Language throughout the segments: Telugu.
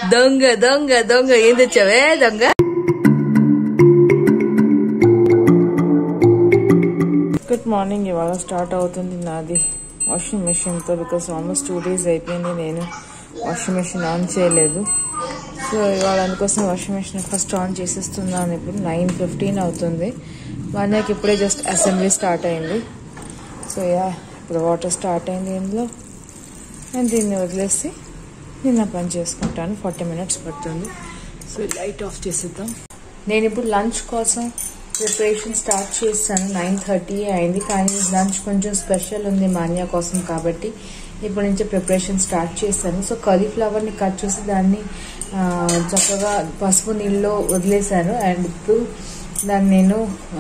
దొంగ దొంగ దొంగ ఏం తెచ్చావే దొంగ గుడ్ మార్నింగ్ ఇవాళ స్టార్ట్ అవుతుంది నాది వాషింగ్ మెషిన్తో బికాస్ ఆల్మోస్ట్ టూ డేస్ అయిపోయింది నేను వాషింగ్ మెషిన్ ఆన్ చేయలేదు సో ఇవాళ అందుకోసం వాషింగ్ మెషిన్ ఫస్ట్ ఆన్ చేసేస్తున్నాను ఇప్పుడు నైన్ ఫిఫ్టీన్ అవుతుంది మనకి ఇప్పుడే జస్ట్ అసెంబ్లీ స్టార్ట్ అయింది సో యా ఇప్పుడు వాటర్ స్టార్ట్ అయింది ఇందులో నేను దీన్ని వదిలేసి నేను నా పని చేసుకుంటాను ఫార్టీ మినిట్స్ పడుతుంది సో లైట్ ఆఫ్ చేసేద్దాం నేను ఇప్పుడు లంచ్ కోసం ప్రిపరేషన్ స్టార్ట్ చేశాను నైన్ థర్టీ అయింది కానీ లంచ్ కొంచెం స్పెషల్ ఉంది మాన్యా కోసం కాబట్టి ఇప్పటి నుంచి ప్రిపరేషన్ స్టార్ట్ చేశాను సో కాలీఫ్లవర్ని కట్ చేసి దాన్ని ఆ, చక్కగా పసుపు నీళ్ళలో వదిలేశాను అండ్ ఇప్పుడు దాన్ని నేను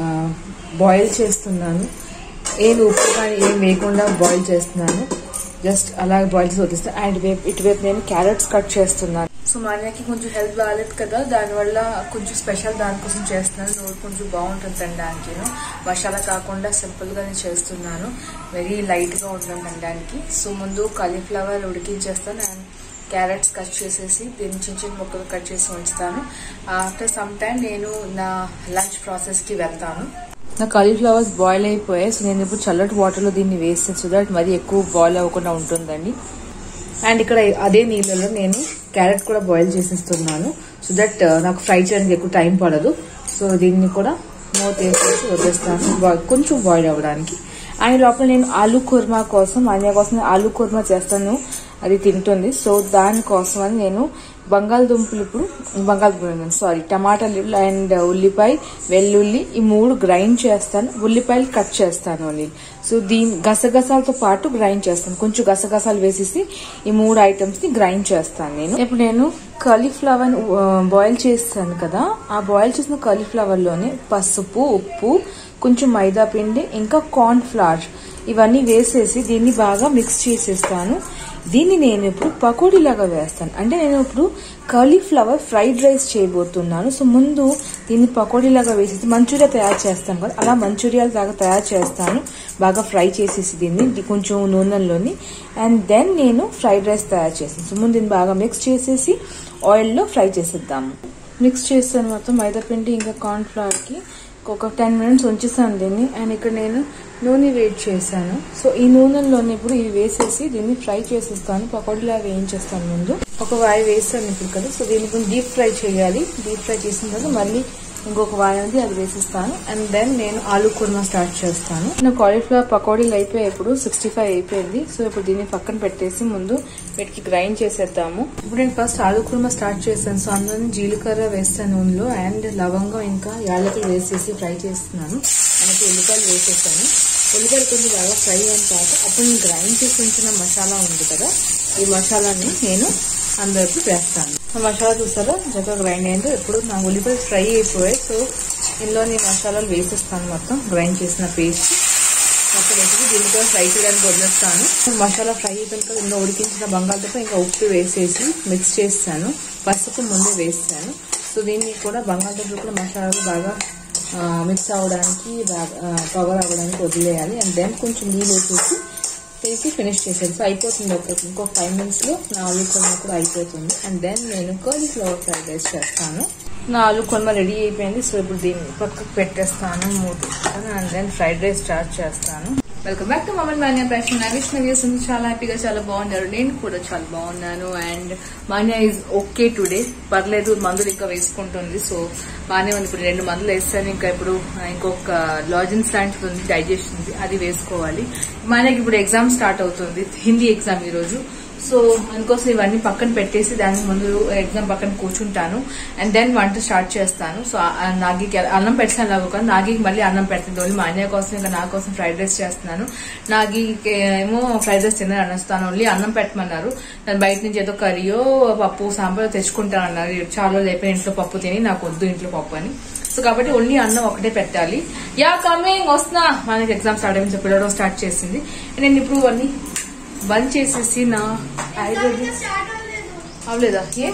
బాయిల్ చేస్తున్నాను ఏం ఉప్పు కానీ ఏం వేయకుండా బాయిల్ చేస్తున్నాను జస్ట్ అలాగే బాయిల్ చేసి వదిలేస్తాను అండ్ వైపు ఇటువైపు నేను క్యారెట్స్ కట్ చేస్తున్నాను సో మాన్యాకి కొంచెం హెల్త్ బాగాలేదు కదా దానివల్ల కొంచెం స్పెషల్ దానికోసం చేస్తున్నాను నోరు కొంచెం బాగుంటుంది తినడానికి మసాలా కాకుండా సింపుల్ గా నేను చేస్తున్నాను వెరీ లైట్ గా ఉంటుంది తినడానికి సో ముందు కాలీఫ్లవర్ ఉడికించేస్తాను అండ్ క్యారెట్స్ కట్ చేసేసి దీన్ని చిన్న చిన్న ముక్కలు కట్ చేసి ఉంచుతాను ఆఫ్టర్ సమ్ టైం నేను నా లంచ్ ప్రాసెస్ కి వెళ్తాను నా కాలీఫ్లవర్స్ బాయిల్ అయిపోయాయి సో నేను ఇప్పుడు చల్లటి వాటర్లో దీన్ని వేస్తాను సో దట్ మరి ఎక్కువ బాయిల్ అవ్వకుండా ఉంటుందండి అండ్ ఇక్కడ అదే నీళ్ళలో నేను క్యారెట్ కూడా బాయిల్ చేసేస్తున్నాను సో దట్ నాకు ఫ్రై చేయడానికి ఎక్కువ టైం పడదు సో దీన్ని కూడా మూత వేసేసి వదిలేస్తాను బాయ్ కొంచెం బాయిల్ అవ్వడానికి అండ్ లోపల నేను ఆలూ కుర్మా కోసం అన్య కోసం ఆలూ కుర్మా చేస్తాను అది తింటుంది సో దానికోసం అని నేను బంగాళదుంపలు ఇప్పుడు బంగాళదుంపలు సారీ టమాటాలు అండ్ ఉల్లిపాయ వెల్లుల్లి ఈ మూడు గ్రైండ్ చేస్తాను ఉల్లిపాయలు కట్ చేస్తాను ఓన్లీ సో దీని గసగసాలతో పాటు గ్రైండ్ చేస్తాను కొంచెం గసగసాలు వేసేసి ఈ మూడు ఐటమ్స్ ని గ్రైండ్ చేస్తాను నేను ఇప్పుడు నేను కాలీఫ్లవర్ బాయిల్ చేస్తాను కదా ఆ బాయిల్ చేసిన కాలీఫ్లవర్ లోనే పసుపు ఉప్పు కొంచెం మైదా పిండి ఇంకా కార్న్ ఫ్లవర్ ఇవన్నీ వేసేసి దీన్ని బాగా మిక్స్ చేసేస్తాను దీన్ని నేను ఇప్పుడు పకోడీలాగా వేస్తాను అంటే నేను ఇప్పుడు కాలీఫ్లవర్ ఫ్రైడ్ రైస్ చేయబోతున్నాను సో ముందు దీన్ని పకోడీలాగా వేసేసి మంచూరియా తయారు చేస్తాను కదా అలా మంచూరియాలు లాగా తయారు చేస్తాను బాగా ఫ్రై చేసేసి దీన్ని ఇది కొంచెం నూనెలోని అండ్ దెన్ నేను ఫ్రైడ్ రైస్ తయారు చేస్తాను సో ముందు దీన్ని బాగా మిక్స్ చేసేసి ఆయిల్లో ఫ్రై చేసేద్దాము మిక్స్ చేస్తాను మొత్తం మైదా పిండి ఇంకా కార్న్ ఫ్లవర్కి ఒక టెన్ మినిట్స్ ఉంచేసాను దీన్ని అండ్ ఇక్కడ నేను నూనె వేడి చేశాను సో ఈ నూనెలోనే ఇప్పుడు ఇవి వేసేసి దీన్ని ఫ్రై చేసేస్తాను పకోడీలా వేయించేస్తాను ముందు ఒక వాయి వేస్తాను ఇప్పుడు కదా సో దీన్ని కొంచెం డీప్ ఫ్రై చేయాలి డీప్ ఫ్రై చేసిన తర్వాత మళ్ళీ ఇంకొక వాయి ఉంది అది వేసిస్తాను అండ్ దెన్ నేను ఆలూ కుర్మా స్టార్ట్ చేస్తాను నా కాలీఫ్లవర్ పకోడీలు అయిపోయాయి ఇప్పుడు సిక్స్టీ ఫైవ్ అయిపోయింది సో ఇప్పుడు దీన్ని పక్కన పెట్టేసి ముందు వీటికి గ్రైండ్ చేసేద్దాము ఇప్పుడు నేను ఫస్ట్ ఆలూ కుర్మా స్టార్ట్ చేస్తాను సో అందులో జీలకర్ర వేస్తాను నూనెలో అండ్ లవంగం ఇంకా యాలకులు వేసేసి ఫ్రై చేస్తున్నాను మనకి ఉల్లిపాయలు వేసేసాను ఉల్లిపాయలు కొంచెం బాగా ఫ్రై అయిన తర్వాత అప్పుడు నేను గ్రైండ్ చేసి ఉంచిన మసాలా ఉంది కదా ఈ మసాలాని నేను అందరికి వేస్తాను ఆ మసాలా చూసారా చక్కగా గ్రైండ్ అయింది ఇప్పుడు నా ఉల్లిపాయలు ఫ్రై అయిపోయాయి సో ఇందులో నేను మసాలాలు వేసేస్తాను మొత్తం గ్రైండ్ చేసిన పేస్ట్ మొత్తం వేసేసి దీన్ని కూడా ఫ్రై చేయడానికి వదిలేస్తాను మసాలా ఫ్రై అయిపోయిన కదా ఇందులో ఉడికించిన బంగాళదుంప ఇంకా ఉప్పు వేసేసి మిక్స్ చేస్తాను పసుపు ముందే వేస్తాను సో దీన్ని కూడా బంగాళదుంపలు కూడా మసాలాలు బాగా మిక్స్ అవ్వడానికి బాగా కవర్ అవ్వడానికి వదిలేయాలి అండ్ దెన్ కొంచెం నీళ్ళు వేసేసి వేసి ఫినిష్ చేసేది సో అయిపోతుంది ఒక ఇంకో ఫైవ్ మినిట్స్లో నా ఆలూ కొర్మ కూడా అయిపోతుంది అండ్ దెన్ నేను కాలీఫ్లవర్ ఫ్రైడ్ రైస్ చేస్తాను నా ఆలూ కొర్మ రెడీ అయిపోయింది సో ఇప్పుడు దీన్ని పక్కకు పెట్టేస్తాను మూతేస్తాను and then fried rice start చేస్తాను వెల్కమ్ బ్యాక్ టు మమన్ మాన్యా ప్యాషన్ నాగేశ్వర చేస్తుంది చాలా హ్యాపీగా చాలా బాగున్నారు నేను కూడా చాలా బాగున్నాను and Manya is okay today పర్లేదు మందులు ఇంకా వేసుకుంటుంది సో బాగానే ఉంది ఇప్పుడు రెండు మందులు వేస్తాను ఇంకా ఇప్పుడు ఇంకొక లాజిన్స్ లాంటిది ఉంది డైజెషన్ ఉంది అది వేసుకోవాలి మాన్యాకి ఇప్పుడు ఎగ్జామ్ స్టార్ట్ అవుతుంది హిందీ ఎగ్జామ్ ఈ రోజు సో అందుకోసం ఇవన్నీ పక్కన పెట్టేసి దాని ముందు ఎగ్జామ్ పక్కన కూర్చుంటాను అండ్ దెన్ వంట స్టార్ట్ చేస్తాను సో నాగికి అన్నం పెట్టాను లాగా కాదు నాగికి మళ్ళీ అన్నం పెడుతుంది ఓన్లీ మా అన్నయ్య కోసం ఇంకా నా కోసం ఫ్రైడ్ రైస్ చేస్తున్నాను నాగికి ఏమో ఫ్రైడ్ రైస్ తిన్నాను అనేస్తాను ఓన్లీ అన్నం పెట్టమన్నారు నేను బయట నుంచి ఏదో కర్రీయో పప్పు సాంబార్ తెచ్చుకుంటాను అన్నారు చాలా రోజులు అయిపోయి ఇంట్లో పప్పు తిని నాకు వద్దు ఇంట్లో పప్పు అని సో కాబట్టి ఓన్లీ అన్నం ఒకటే పెట్టాలి యా కమింగ్ వస్తున్నా మనకి ఎగ్జామ్ స్టార్ట్ అయింది పిల్లడం స్టార్ట్ చేసింది నేను ఇప్పుడు అన్ని బంద్ చేసేసి నా ఐబ్రో అవలేదా a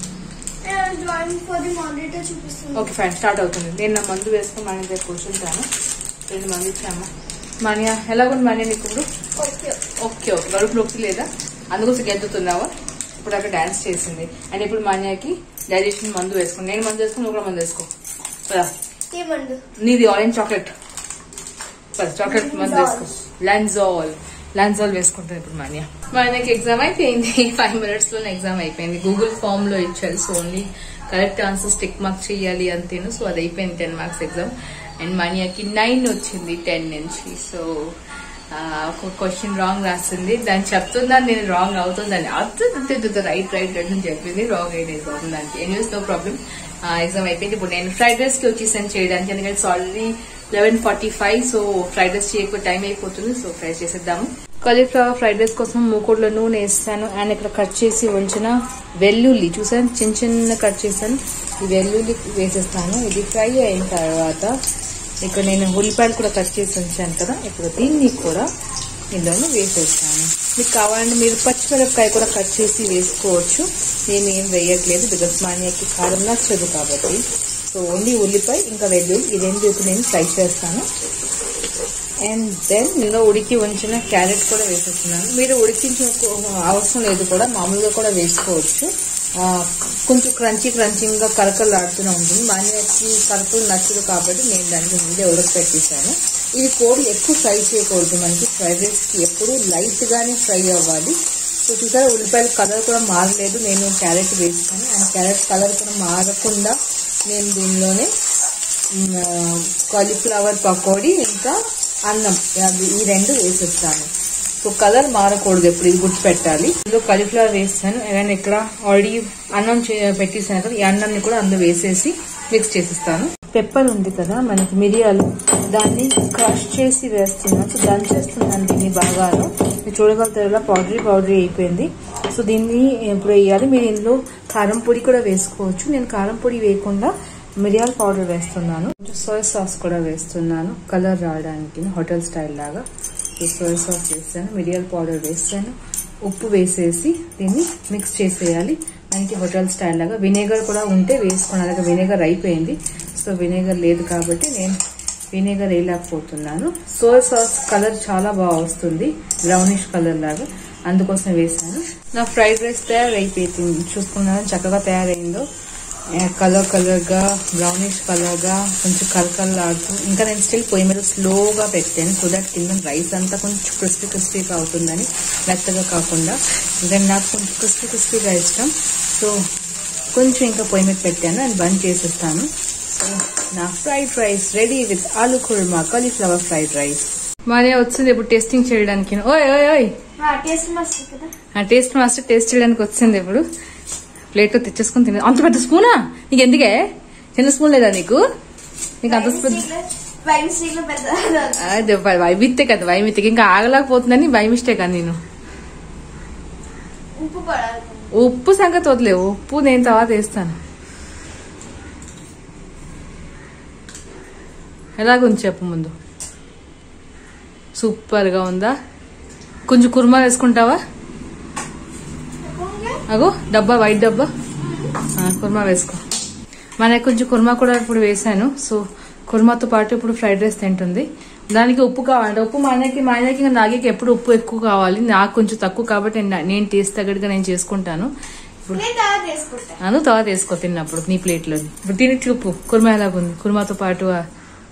drawing for the monitor చూపిస్తుంది ఓకే ఫైన్ స్టార్ట్ అవుతుంది నేను నా మందు వేసుకుని మన దగ్గర కూర్చుంటాను రెండు మంది ఇచ్చామా మానియా ఎలాగుంది మానియా నీకు ఇప్పుడు ఓకే ఓకే ఓకే కడుపు నొప్పి లేదా అందుకోసం గెంతుతున్నావా ఇప్పుడు అక్కడ డాన్స్ చేసింది అండ్ ఇప్పుడు మాన్యాకి డైజెషన్ మందు వేసుకుని నేను మందు వేసుకుని నువ్వు కూడా మందు వేసుకో పదా ఏమండు నీది ఆరెంజ్ చాక్లెట్ పద చాక్లెట్ మందు వేసుకో లాన్జాల్ లాన్జాల్ వేసుకుంటుంది ఇప్పుడు మాన్యా మాన్యాకి ఎగ్జామ్ అయిపోయింది ఫైవ్ మినిట్స్ లో ఎగ్జామ్ అయిపోయింది గూగుల్ ఫామ్ లో ఇచ్చారు so only correct answers tick mark చేయాలి అంతేను సో అది అయిపోయింది టెన్ మార్క్స్ ఎగ్జామ్ అండ్ మాన్యాకి నైన్ వచ్చింది టెన్ నుంచి సో ఆ, ఒక క్వశ్చన్ రాంగ్ రాసింది దాన్ని చెప్తుందని నేను రాంగ్ అవుతుందని అవుతుంది రైట్ రైట్ అని చెప్పింది రాంగ్ అయింది బాబు దానికి ఎనీవేస్ నో ప్రాబ్లం ఎగ్జామ్ అయిపోయింది ఇప్పుడు నేను ఫ్రైడ్ రైస్ కి వచ్చేసాను చేయడానికి ఎందుకంటే already eleven forty five so fried rice చేయకు టైం అయిపోతుంది సో ఫ్రై చేసేద్దాము కాలీఫ్లవర్ ఫ్రైడ్ రైస్ కోసం మూకోడ్లో నూనె వేస్తాను అండ్ ఇక్కడ కట్ చేసి ఉంచిన వెల్లుల్లి చూసాను చిన్న చిన్న కట్ చేశాను ఈ వెల్లుల్లి వేసేస్తాను ఇది ఫ్రై అయిన తర్వాత ఇక్కడ నేను ఉల్లిపాయలు కూడా కట్ చేసి ఉంచాను కదా ఇప్పుడు దీన్ని కూడా ఇందులో వేసేస్తాను మీకు కావాలంటే మీరు పచ్చిమిరపకాయ కూడా కట్ చేసి వేసుకోవచ్చు నేను ఏం వేయట్లేదు బికాస్ మాన్యాకి కారం నచ్చదు కాబట్టి సో ఓన్లీ ఉల్లిపాయ ఇంకా వెల్లుల్లి ఈ రెండు ఇప్పుడు నేను ఫ్రై చేస్తాను అండ్ దెన్ నేను ఉడికి ఉంచిన క్యారెట్ కూడా వేసేస్తున్నాను మీరు ఉడికించిన అవసరం లేదు కూడా మామూలుగా కూడా వేసుకోవచ్చు ఆ, కొంచెం క్రంచీ క్రంచింగ్గా కరకలాడుతూనే ఉంటుంది మాన్యాకి కరకలు నచ్చదు కాబట్టి నేను దానికి ముందే ఉడకపెట్టేశాను ఇది కోడి ఎక్కువ ఫ్రై చేయకూడదు మనకి ఫ్రైడ్ రైస్కి ఎప్పుడు లైట్గానే ఫ్రై అవ్వాలి సో చూసారా ఉల్లిపాయల కలర్ కూడా మారలేదు నేను క్యారెట్ వేస్తాను అండ్ క్యారెట్ కలర్ కూడా మారకుండా నేను దీనిలోనే కాలీఫ్లవర్ పకోడీ ఇంకా అన్నం అది ఈ రెండు వేసేస్తాను సో కలర్ మారకూడదు ఎప్పుడు ఇది గుర్తుపెట్టాలి ఇందులో కాలీఫ్లవర్ వేస్తాను అండ్ ఇక్కడ ఆల్రెడీ అన్నం చే- పెట్టేసాను కదా ఈ అన్నాన్ని కూడా అందులో వేసేసి మిక్స్ చేసేస్తాను పెప్పర్ ఉంది కదా మనకి మిరియాలు దాన్ని క్రష్ చేసి వేస్తున్నాను సో దంచేస్తున్నాను దీన్ని బాగాను మీరు చూడగలుగుతారు ఇలా పౌడరీ పౌడరీ అయిపోయింది సో దీన్ని ఇప్పుడు వేయాలి మీరు ఇందులో కారం పొడి కూడా వేసుకోవచ్చు నేను కారం పొడి వేయకుండా మిరియాల పౌడర్ వేస్తున్నాను కొంచెం సోయా సాస్ కూడా వేస్తున్నాను కలర్ రావడానికి హోటల్ స్టైల్ లాగా ఈ సోయా సాస్ వేసాను మిరియాల పౌడర్ వేసాను ఉప్పు వేసేసి దీన్ని మిక్స్ చేసేయాలి మనకి హోటల్ స్టైల్ లాగా వినేగర్ కూడా ఉంటే వేసుకోండి అలాగే వినేగర్ అయిపోయింది సో వినేగర్ లేదు కాబట్టి నేను వినేగర్ వేయలేకపోతున్నాను సోయా సాస్ కలర్ చాలా బాగా వస్తుంది బ్రౌనిష్ కలర్ లాగా అందుకోసం వేసాను నా ఫ్రైడ్ రైస్ తయారైపోయింది చూసుకున్నాను చక్కగా తయారైందో కలర్ కలర్గా బ్రౌనిష్ కలర్గా కొంచెం కలకలలాడుతూ ఇంకా నేను స్టిల్ పొయ్యి మీద స్లోగా పెట్టాను సో దట్ కింద రైస్ అంతా కొంచెం క్రిస్పీ క్రిస్పీగా అవుతుందని మెత్తగా కాకుండా ఇంకా నాకు కొంచెం క్రిస్పీ క్రిస్పీగా ఇష్టం సో కొంచెం ఇంకా పొయ్యి మీద పెట్టాను అండ్ బంద్ చేసేస్తాను సో నా ఫ్రైడ్ రైస్ రెడీ విత్ ఆలు కుర్మా కాలీఫ్లవర్ ఫ్రైడ్ రైస్ మానే వచ్చింది ఇప్పుడు టేస్టింగ్ చేయడానికి ఓయ్ ఓయ్ ఓయ్ టేస్ట్ మస్తు కదా ఆ టేస్ట్ మాస్టర్ టేస్ట్ చేయడానికి వచ్చింది ఇప్పుడు ప్లేట్లో తెచ్చేసుకుని తినే అంత పెద్ద స్పూనా నీకు ఎందుకే చిన్న స్పూన్ లేదా నీకు నీకు అంత స్పూన్ బై మిస్టేక్ లో పెద్ద అదే వై- వైమిత్తే కదా వైమిత్తే ఇంకా ఆగలేకపోతుందని బై మిస్టేక్ అని నేను ఉప్పు పడాలి ఉప్పు సంగతి వదిలే ఉప్పు నేను తర్వాత వేస్తాను ఎలాగుంది చెప్పు ముందు సూపర్గా ఉందా కొంచెం కుర్మా వేసుకుంటావా అగో డబ్బా వైట్ డబ్బా ఆ, కుర్మా వేసుకో మనకి కొంచెం కుర్మా కూడా ఇప్పుడు వేసాను సో కుర్మాతో పాటు ఇప్పుడు ఫ్రైడ్ రైస్ తింటుంది దానికి ఉప్పు కావాలి ఉప్పు మా ఆయనకి మా ఆయనకి ఇంకా నాగేకి ఎప్పుడు ఉప్పు ఎక్కువ కావాలి నాకు కొంచెం తక్కువ కాబట్టి నేను- నేను టేస్ట్ తగ్గట్టుగా నేను చేసుకుంటాను ఇప్పుడు నేను తర్వాత వేసుకుంటా అను తర్వాత వేసుకో తిన్నప్పుడు నీ ప్లేట్లో ఇప్పుడు తిని చూపు కుర్మా ఎలాగుంది కుర్మాతో పాటు ఆ-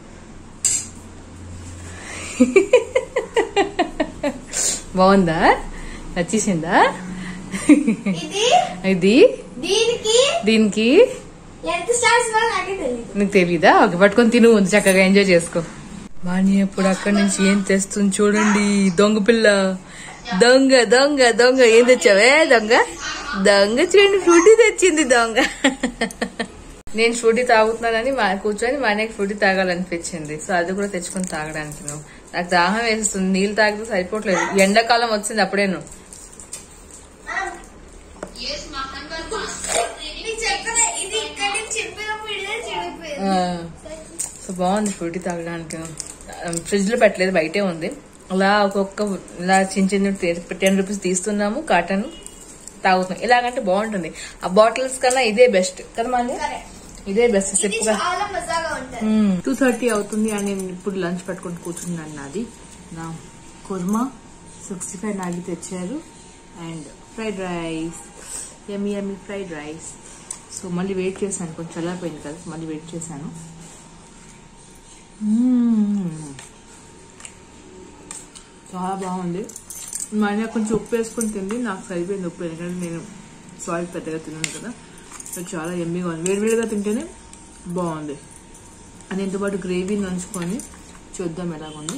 బాగుందా నచ్చేసిందా ఇది ఇది దీనికి దీనికి ఎంత స్టార్స్ ఇవ్వాలో నాకే తెలియదు నీకు తెలీదా ఓకే పట్టుకొని తిను ఉంది చక్కగా ఎంజాయ్ చేసుకో వాణి ఇప్పుడు అక్కడి నుంచి ఏం తెస్తుంది చూడండి దొంగ పిల్ల దొంగ దొంగ దొంగ ఏం తెచ్చావే దొంగ దొంగ చూడండి ఫ్రూటీ తెచ్చింది దొంగ నేను ఫ్రూటీ తాగుతున్నానని మా కూర్చొని మా ఆయనకి ఫ్రూటీ తాగాలనిపించింది సో అది కూడా తెచ్చుకొని తాగడానికి నువ్వు నాకు దాహం వేస్తుంది నీళ్ళు తాగితే సరిపోవట్లేదు ఎండాకాలం వచ్చింది అప్పుడేను నీకు చెప్పలే ఇది ఇక్కడ నుంచి చెప్పినప్పుడు ఇదే చెడిపోయింది సో బాగుంది ఫ్రూటీ తాగడానికి ఫ్రిడ్జ్ లో పెట్టలేదు బయటే ఉంది అలా ఒక్కొక్క ఇలా చిన్న చిన్న టెన్ రూపీస్ తీస్తున్నాము కాటన్ తాగుతున్నాం ఇలాగంటే బాగుంటుంది ఆ బాటిల్స్ కన్నా ఇదే బెస్ట్ కదా మళ్ళీ Correct. ఇదే బెస్ట్ ఇది సిప్పుగా చాలా మజాగా ఉంటుంది టూ థర్టీ అవుతుంది అని నేను ఇప్పుడు లంచ్ పట్టుకొని కూర్చున్నాను నాది నా కుర్మా సిక్స్టీ ఫైవ్ నాగి తెచ్చారు అండ్ ఫ్రైడ్ రైస్ ఎమ్మి ఎమ్మి ఫ్రైడ్ రైస్ సో మళ్ళీ వెయిట్ చేశాను కొంచెం చల్లారిపోయింది కదా మళ్ళీ వెయిట్ చేశాను మ్మ్. చాలా బాగుంది మా ఆయన కొంచెం ఉప్పు వేసుకొని తింది నాకు సరిపోయింది ఉప్పు ఎందుకంటే నేను సాల్ట్ పెద్దగా తిన్నాను కదా సో చాలా ఎమ్మిగా ఉంది వేడివేడిగా తింటేనే బాగుంది అని ఎంతో పాటు గ్రేవీ నంచుకొని చూద్దాం ఎలాగుంది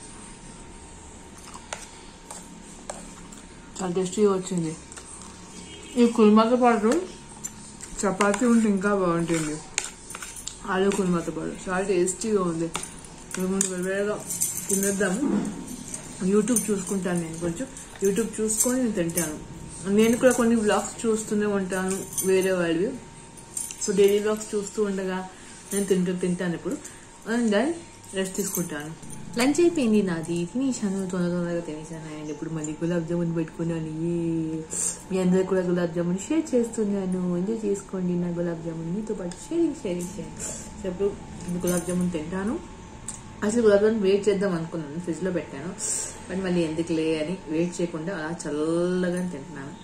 చాలా టేస్టీగా వచ్చింది ఈ కుర్మాతో పాటు చపాతీ ఉంటే ఇంకా బాగుంటుంది ఆలు కుర్మాతో పాటు చాలా టేస్టీగా ఉంది మేము ముందు వేరేగా తినేద్దాము యూట్యూబ్ చూసుకుంటాను నేను కొంచెం యూట్యూబ్ చూసుకొని నేను తింటాను నేను కూడా కొన్ని బ్లాగ్స్ చూస్తూనే ఉంటాను వేరే వాళ్ళవి సో డైలీ బ్లాగ్స్ చూస్తూ ఉండగా నేను తింటూ తింటాను ఇప్పుడు అండ్ దెన్ రెస్ట్ తీసుకుంటాను లంచ్ అయిపోయింది నాది తినేసాను తొందర తొందరగా తినేసాను అండ్ ఇప్పుడు మళ్ళీ గులాబ్ జామున్ పెట్టుకున్నాను ఏ మీ అందరు కూడా గులాబ్ జామున్ షేర్ చేస్తున్నాను ఎంజాయ్ చేసుకోండి నా గులాబ్ జామున్ మీతో పాటు షేరింగ్ షేరింగ్ షేరింగ్ సో ఇప్పుడు గులాబ్ జామున్ తింటాను అసలు గులాబ్ జామున్ వెయిట్ చేద్దాం అనుకున్నాను ఫ్రిడ్జ్ లో పెట్టాను బట్ మళ్ళీ ఎందుకులే అని వెయిట్ చేయకుండా అలా చల్లగా తింటున్నాను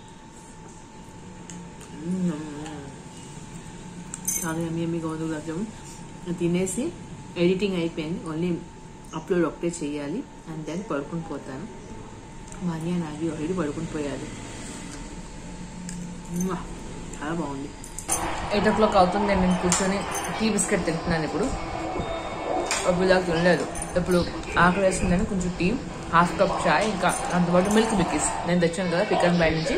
మ్మ్. చాలా ఎమ్మి ఎమ్మిగా ఉంది గులాబ్ జామున్ తినేసి ఎడిటింగ్ అయిపోయింది ఓన్లీ అప్లోడ్ ఒకటే చేయాలి అండ్ దెన్ పడుకుని పోతాను మనీ నాది ఆల్రెడీ పడుకుని పోయాలి మ్మ్. చాలా బాగుంది ఎయిట్ ఓ క్లాక్ అవుతుంది నేను కూర్చొని టీ బిస్కెట్ తింటున్నాను ఇప్పుడు అప్పుడు దాకా తినలేదు ఇప్పుడు ఆకలి వేస్తుందని కొంచెం టీ హాఫ్ కప్ చాయ్ ఇంకా అంతపాటు మిల్క్ బిక్కీస్ నేను తెచ్చాను కదా పికన్ బయట నుంచి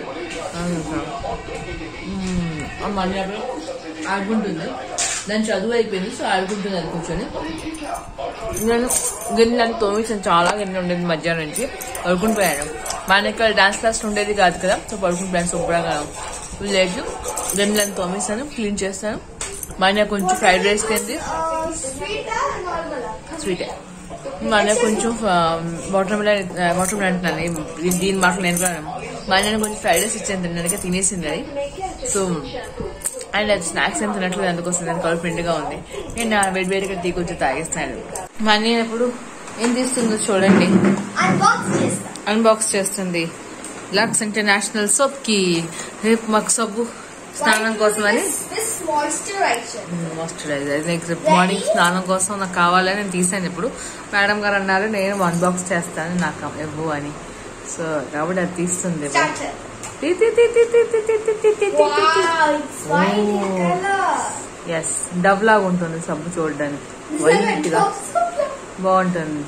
మళ్ళీ అప్పుడు ఆడుకుంటుంది దాని చదువు అయిపోయింది సో ఆడుకుంటుంది అది కూర్చొని నేను గిన్నెలను తోమించాను చాలా గిన్నె ఉండేది మధ్యాహ్నం నుంచి పడుకుని పోయాను మా ఇక్కడ డాన్స్ క్లాస్ ఉండేది కాదు కదా సో పడుకుని పోయాను శుభ్రంగా లేట్ గిన్నెలను తోమిస్తాను క్లీన్ చేస్తాను మా ఆయన కొంచెం ఫ్రైడ్ రైస్ తింది స్వీట్ నార్మల్ స్వీటే మా అన్నయ్య కొంచెం వాటర్ మిలన్ వాటర్ మిలన్ అంటున్నాను ఈ- దీని మాటలు నేను కూడా మా అన్నయ్య కొంచెం ఫ్రైడ్ రైస్ ఇచ్చాను తినడానికి తినేసింది అది సో అండ్ అది స్నాక్స్ ఏం తినట్లేదు అందుకోసం దాని కడుపు నిండుగా ఉంది నేను నా వేడి వేడిగా టీ కొంచెం తాగేస్తాను మా అన్నయ్య ఇప్పుడు ఏం తీస్తుందో చూడండి అన్బాక్స్ చేస్తా అన్బాక్స్ చేస్తుంది లక్స్ ఇంటర్నేషనల్ సోప్ కి రేపు మాకు సబ్బు స్నానం కోసం అని this moisturiser moisturiser next morning స్నానం కోసం నాకు కావాలని నేను తీసాను ఇప్పుడు మేడం గారు అన్నారు నేను అన్బాక్స్ చేస్తాను నాకు ఇవ్వు అని సో కాబట్టి అది తీస్తుంది స్టార్టర్ తీ, తీ, తీ, తీ, తీ, తీ, తీ, తీ, తీ, తీ, తీ, తీ. Wow it's white in Oh. Colour ఎస్ డబ్ లాగా ఉంటుంది సబ్బు చూడడానికి వైట్ గా బాగుంటుంది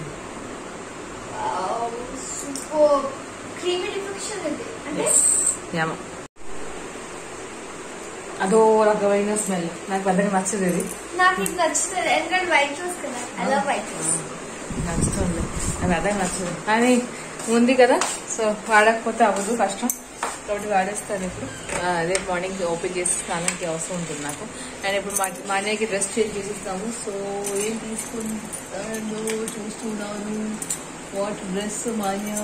సూపర్ క్రీమీ డిఫెక్షన్ ఇది అంటే ఎస్ యమ అదో రకమైన స్మెల్ నాకు పెద్దగా నచ్చదు ఇది నాకు ఇది నచ్చుతుంది ఎందుకంటే వైట్ రోజ్ కదా ఐ లవ్ వైట్ రోజ్ నచ్చుతుంది నాకు అదే నచ్చదు కానీ ఉంది కదా సో వాడకపోతే అవ్వదు కష్టం కాబట్టి వాడేస్తాను ఇప్పుడు ఆ, అదే మార్నింగ్ ఓపెన్ చేసి స్నానానికి అవసరం ఉంటుంది నాకు అండ్ ఇప్పుడు మా మా అన్నయ్యకి డ్రెస్ చేంజ్ చేసిస్తాము సో ఏం తీసుకుంటాను చూస్తున్నాను వాట్ డ్రెస్ మా అన్నయ్య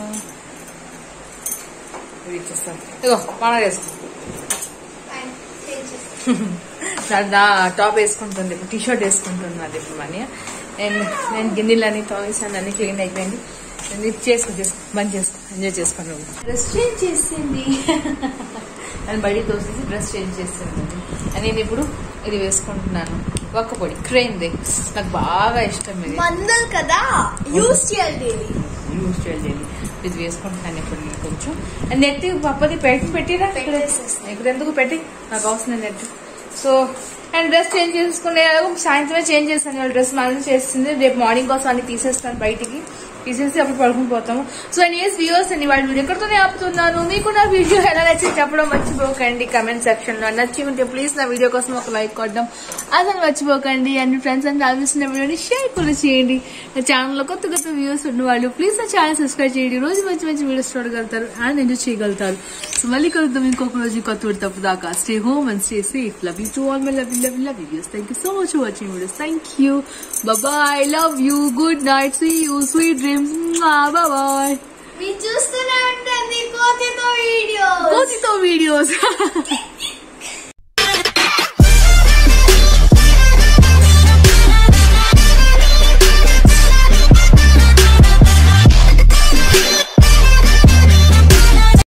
ఇది ఇచ్చేస్తాను ఇగో మన వేసుకో ఫైన్ చేంజ్ చేస్తా నా టాప్ వేసుకుంటుంది ఇప్పుడు టీ షర్ట్ వేసుకుంటుంది అది ఇప్పుడు మనీ నేను నేను గిన్నెలన్నీ తోమేసాను అన్ని క్లీన్ అయిపోయింది నేను ఇది చేసుకో చేసుకో బంద్ చేసుకో ఎంజాయ్ చేసుకోండి డ్రెస్ చేంజ్ చేసింది అని బయటికి తోసేసి డ్రెస్ చేంజ్ చేసింది అని నేను ఇప్పుడు ఇది వేసుకుంటున్నాను ఒక్క పొడి క్రేన్ది నాకు బాగా ఇష్టం ఇది మందల్ కదా యూస్ చేయాలి డైలీ యూస్ చేయాలి ఇది వేసుకుంటున్నాను ఇప్పుడు నేను కొంచెం అండ్ నెట్ పప్పది పెట్టి పెట్టిరా ఇక్కడ ఇక్కడ ఎందుకు పెట్టి నాకు అవసరం net so and dress change చేసుకునే సాయంత్రమే చేంజ్ చేస్తాను వాళ్ళ డ్రెస్ మళ్ళీ చేస్తుంది రేపు మార్నింగ్ కోసం అన్ని తీసేస్తాను బయటికి తీసేసి అప్పుడు పడుకుని పోతాము సో అండ్ ఎస్ వ్యూవర్స్ అని వాళ్ళ వీడియో ఎక్కడితోనే ఆపుతున్నాను మీకు నా వీడియో ఎలా నచ్చింది చెప్పడం మర్చిపోకండి కమెంట్ సెక్షన్ లో నచ్చి ఉంటే ప్లీజ్ నా వీడియో కోసం ఒక లైక్ కొట్టడం అసలు మర్చిపోకండి అండ్ ఫ్రెండ్స్ అండ్ ఆలోచిస్తున్న వీడియోని షేర్ కూడా చేయండి నా ఛానల్లో కొత్త కొత్త వ్యూస్ ఉన్న వాళ్ళు ప్లీజ్ నా ఛానల్ సబ్స్క్రైబ్ చేయండి రోజు మంచి మంచి వీడియోస్ చూడగలుగుతారు అండ్ ఎంజాయ్ చేయగలుగుతారు సో మళ్ళీ కలుద్దాం ఇంకొక రోజు కొత్త వీడియో తప్పు దాకా stay home and stay safe love you to all my love love love videos thank you so much for watching videos thank you bye love you good night see you sweet dreams bye మీరు చూస్తూనే ఉంటుంది కోతితో వీడియో కోతితో వీడియోస్